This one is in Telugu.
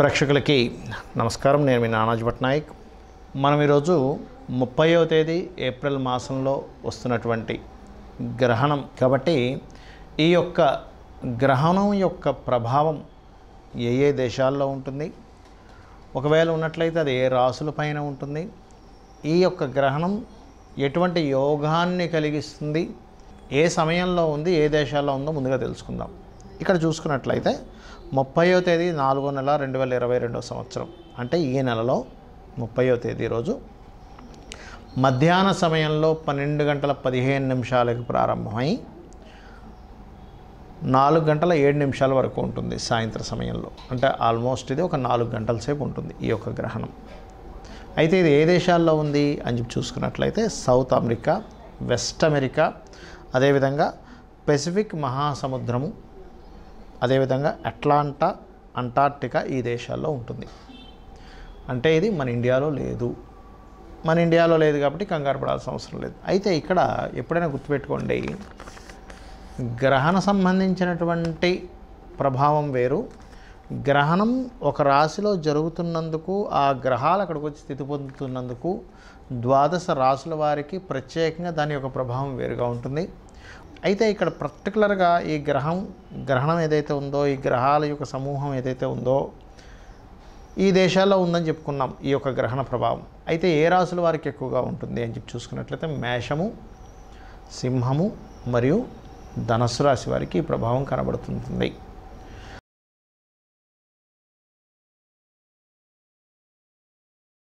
ప్రేక్షకులకి నమస్కారం నేను మీ నానాజీ పట్నాయక్ మనం ఈరోజు ముప్పైవ తేదీ ఏప్రిల్ మాసంలో వస్తున్నటువంటి గ్రహణం కాబట్టి ఈ యొక్క గ్రహణం యొక్క ప్రభావం ఏ ఏ దేశాల్లో ఉంటుంది ఒకవేళ ఉన్నట్లయితే అది ఏ రాసుల పైన ఉంటుంది ఈ యొక్క గ్రహణం ఎటువంటి యోగాన్ని కలిగిస్తుంది ఏ సమయంలో ఉంది ఏ దేశాల్లో ఉందో ముందుగా తెలుసుకుందాం ఇక్కడ చూసుకున్నట్లయితే ముప్పయో తేదీ నాలుగో నెల రెండు వేల ఇరవై రెండో సంవత్సరం అంటే ఈ నెలలో ముప్పయో తేదీ రోజు మధ్యాహ్న సమయంలో పన్నెండు గంటల పదిహేను నిమిషాలకు ప్రారంభమై నాలుగు గంటల ఏడు నిమిషాల వరకు ఉంటుంది సాయంత్రం సమయంలో అంటే ఆల్మోస్ట్ ఇది ఒక నాలుగు గంటల సేపు ఉంటుంది ఈ యొక్క గ్రహణం అయితే ఇది ఏ దేశాల్లో ఉంది అని చెప్పి చూసుకున్నట్లయితే సౌత్ అమెరికా వెస్ట్ అమెరికా అదేవిధంగా పెసిఫిక్ మహాసముద్రము అదేవిధంగా అట్లాంటా అంటార్క్టికా ఈ దేశాల్లో ఉంటుంది అంటే ఇది మన ఇండియాలో లేదు మన ఇండియాలో లేదు కాబట్టి కంగారు పడాల్సిన అవసరం లేదు అయితే ఇక్కడ ఎప్పుడైనా గుర్తుపెట్టుకోండి గ్రహణ సంబంధించినటువంటి ప్రభావం వేరు గ్రహణం ఒక రాశిలో జరుగుతున్నందుకు ఆ గ్రహాలు అక్కడికి వచ్చి స్థితి పొందుతున్నందుకు ద్వాదశ రాసుల వారికి ప్రత్యేకంగా దాని యొక్క ప్రభావం వేరుగా ఉంటుంది అయితే ఇక్కడ పర్టికులర్గా ఈ గ్రహం గ్రహణం ఏదైతే ఉందో ఈ గ్రహాల యొక్క సమూహం ఏదైతే ఉందో ఈ దేశాల్లో ఉందని చెప్పుకున్నాం ఈ యొక్క గ్రహణ ప్రభావం అయితే ఏ రాసుల వారికి ఎక్కువగా ఉంటుంది అని చెప్పి చూసుకున్నట్లయితే మేషము సింహము మరియు ధనస్సు రాశి వారికి ఈ ప్రభావం కనబడుతుంటుంది